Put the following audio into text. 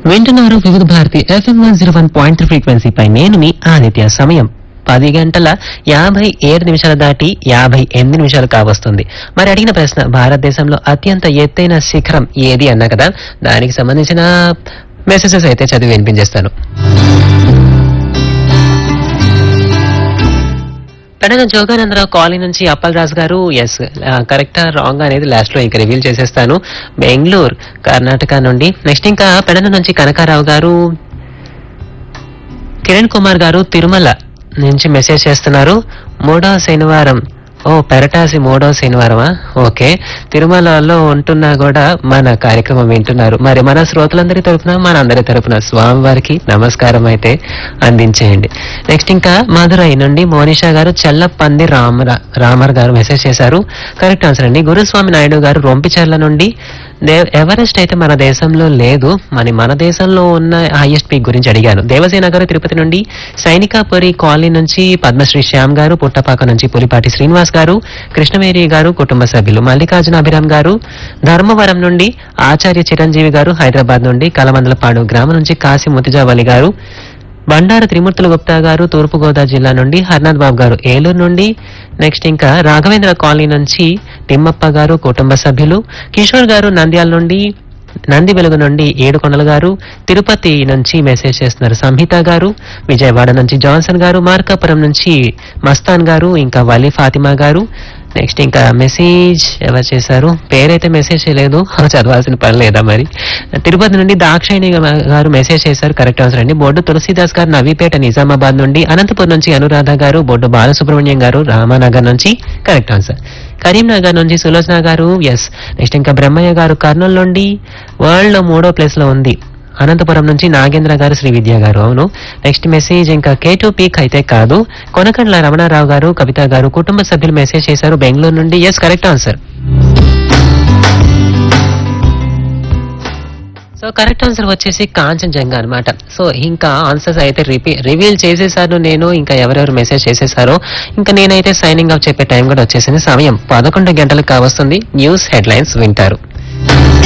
వింటున్నారు Vividha Bharati F M one zero one point three ఫ్రీక్వెన్సీపై నేను మీ ఆదిత్య సమయం పది గంటల యాభై ఏడు నిమిషాలు దాటి యాభై ఎనిమిది నిమిషాలు కావస్తుంది మరి అడిగిన ప్రశ్న భారతదేశంలో అత్యంత ఎత్తైన శిఖరం ఏది అన్నా కదా దానికి సంబంధించిన మెసేజెస్ అయితే చదివి వినిపించేస్తాను పెడన జోగానందరావు కాలనీ నుంచి అప్పల్ రాజు గారు ఎస్ కరెక్టా రాంగ్ అనేది లాస్ట్ లో ఇంకా రివీల్ చేసేస్తాను బెంగళూరు కర్ణాటక నుండి నెక్స్ట్ ఇంకా పెడన నుంచి కనకారావు గారు కిరణ్ కుమార్ గారు తిరుమల నుంచి మెసేజ్ చేస్తున్నారు మూడో శనివారం ఓ పెరటాసి మూడో శనివారమా ఓకే తిరుమలలో ఉంటున్నా కూడా మన కార్యక్రమం వింటున్నారు మరి మన శ్రోతలందరి తరపున మన అందరి తరపున స్వామివారికి నమస్కారం అయితే అందించేయండి నెక్స్ట్ ఇంకా మధురై నుండి మోనిషా గారు చెల్లపంది రామర రామర్ గారు మెసేజ్ చేశారు కరెక్ట్ ఆన్సర్ అండి గురుస్వామి నాయుడు గారు రొంపిచెర్ల నుండి దే- ఎవరెస్ట్ అయితే మన దేశంలో లేదు మరి మన దేశంలో ఉన్న హైయెస్ట్ పీక్ గురించి అడిగాను దేవసేన గారు తిరుపతి నుండి సైనికాపురి కాలనీ నుంచి పద్మశ్రీ శ్యామ్ గారు పుట్టపాక నుంచి పులిపాటి శ్రీనివాస్ గారు కృష్ణవేరి గారు కుటుంబ సభ్యులు మల్లికార్జున అభిరామ్ గారు ధర్మవరం నుండి ఆచార్య చిరంజీవి గారు హైదరాబాద్ నుండి కలమందలపాడు గ్రామం నుంచి కాశీ ముతిజావలి గారు బండారు త్రిమూర్తుల గుప్తా గారు తూర్పుగోదావరి జిల్లా నుండి హర్నాథ్ బాబు గారు ఏలూరు నుండి నెక్స్ట్ ఇంకా రాఘవేంద్ర కాలనీ నుంచి తిమ్మప్ప గారు కుటుంబ సభ్యులు కిషోర్ గారు నంద్యాల నుండి నంది వెలుగు నుండి ఏడుకొండల గారు తిరుపతి నుంచి మెసేజ్ చేస్తున్నారు సంహిత గారు విజయవాడ నుంచి జాన్సన్ గారు మార్కాపురం నుంచి మస్తాన్ గారు ఇంకా వలీ ఫాతిమా గారు నెక్స్ట్ ఇంకా మెసేజ్ ఎవరు చేశారు పేరైతే మెసేజ్ చేయలేదు చదవాల్సిన పని లేదా మరి తిరుపతి నుండి దాక్షాయిణి గారు మెసేజ్ చేశారు కరెక్ట్ ఆన్సర్ అండి బొడ్డు తులసీదాస్ గారు నవీపేట నిజామాబాద్ నుండి అనంతపురం నుంచి అనురాధ గారు బొడ్డు బాలసుబ్రహ్మణ్యం గారు రామానగర్ నుంచి కరెక్ట్ ఆన్సర్ కరీంనగర్ నుంచి సులోచన గారు ఎస్ నెక్స్ట్ ఇంకా బ్రహ్మయ్య గారు కర్నూలు నుండి వరల్డ్ లో మూడో ప్లేస్ లో ఉంది అనంతపురం నుంచి నాగేంద్ర గారు శ్రీ విద్య గారు అవును నెక్స్ట్ మెసేజ్ ఇంకా కే టూ పీక్ అయితే కాదు కొనకండ్ల రమణారావు గారు కవిత గారు కుటుంబ సభ్యులు మెసేజ్ చేశారు బెంగళూరు నుండి yes correct answer so correct answer వచ్చేసి కాంచనజంగా అన్నమాట సో ఇంకా ఆన్సర్స్ అయితే రిపీ రివీల్ చేసేసాను నేను ఇంకా ఎవరెవరు మెసేజ్ చేసేసారో ఇంకా నేనైతే సైనింగ్ అప్ చెప్పే టైం కూడా వచ్చేసింది సమయం పదకొండు గంటలకు కావస్తుంది న్యూస్ హెడ్లైన్స్ వింటారు